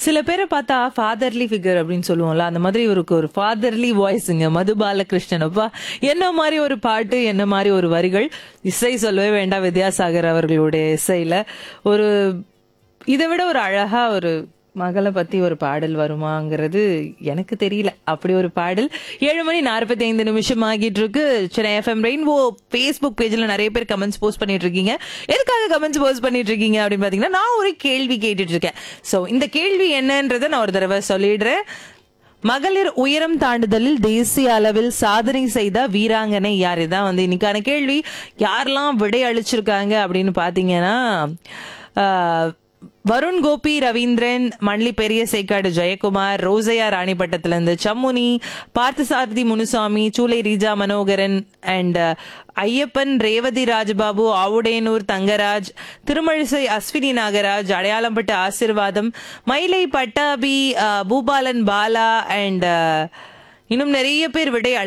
சில பேரை பார்த்தா ஃபாதர்லி ஃபிகர் அப்படின்னு சொல்லுவோம்ல அந்த மாதிரி இவருக்கு ஒரு ஃபாதர்லி வாய்ஸுங்க மது பாலகிருஷ்ணன் அப்பா என்ன மாதிரி ஒரு பாட்டு என்ன மாதிரி ஒரு வரிகள் இசை சொல்லவே வேண்டாம் வித்யாசாகர் அவர்களுடைய இசையில ஒரு இதை விட ஒரு அழகா ஒரு மகளை பத்தி ஒரு பாடல் வருமாங்கிறது எனக்கு தெரியல அப்படி ஒரு பாடல் ஏழு மணி நாற்பத்தி ஐந்து நிமிஷம் ஆகிட்டு இருக்கு சென்னை எஃப்எம் ரெயின்போ ஃபேஸ்புக் பேஜ்ல நிறைய பேர் கமெண்ட்ஸ் போஸ்ட் பண்ணிட்டு இருக்கீங்க எதுக்காக கமெண்ட்ஸ் போஸ்ட் பண்ணிட்டு இருக்கீங்க அப்படின்னு பாத்தீங்கன்னா நான் ஒரு கேள்வி கேட்டுட்டு இருக்கேன் சோ இந்த கேள்வி என்னன்றதை நான் ஒரு தடவை சொல்லிடுறேன் மகளிர் உயரம் தாண்டுதலில் தேசிய அளவில் சாதனை செய்த வீராங்கனை யார் இதான் வந்து இன்னைக்கான கேள்வி யாரெல்லாம் விடை அளிச்சிருக்காங்க அப்படின்னு பாத்தீங்கன்னா ஆஹ், வருண் கோபி ரவீந்திரன் மண்லி பெரிய சேக்காடு ஜெயக்குமார் ரோசையா ராணிப்பட்டத்துல இருந்து சம்முனி பார்த்தசாரதி முனுசாமி சூலை ரீஜா மனோகரன் அண்ட் ஐயப்பன் ரேவதி ராஜபாபு ஆவுடையனூர் தங்கராஜ் திருமழிசை அஸ்வினி நாகராஜ் அடையாளம்பட்ட ஆசிர்வாதம் மயிலை பட்டாபி அஹ், பூபாலன் பாலா அண்ட் இன்னும் நிறைய பேர் விடை